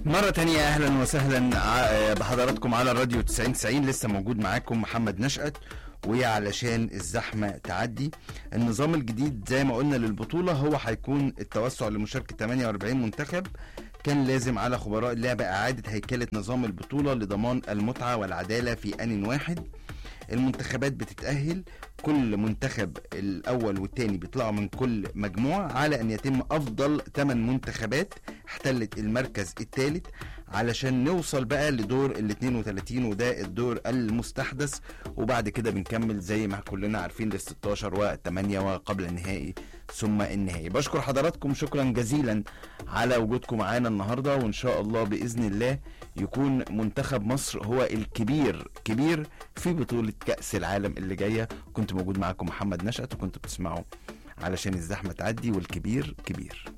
مرة تانية أهلا وسهلا ع- بحضراتكم على الراديو 90 90 لسه موجود معاكم محمد نشأت وعلشان الزحمة تعدي النظام الجديد زي ما قلنا للبطولة هو هيكون التوسع لمشاركة 48 منتخب كان لازم على خبراء اللعبة إعادة هيكلة نظام البطولة لضمان المتعة والعدالة في آن واحد المنتخبات بتتأهل كل منتخب الأول والتاني بيطلعوا من كل مجموعة على أن يتم أفضل 8 منتخبات احتلت المركز الثالث علشان نوصل بقى لدور ال 32 وده الدور المستحدث وبعد كده بنكمل زي ما كلنا عارفين لل 16 والثمانية وقبل النهائي ثم النهائي بشكر حضراتكم شكرا جزيلا على وجودكم معانا النهارده وان شاء الله باذن الله يكون منتخب مصر هو الكبير كبير في بطوله كاس العالم اللي جايه كنت موجود معاكم محمد نشأت وكنت بتسمعوا علشان الزحمه تعدي والكبير كبير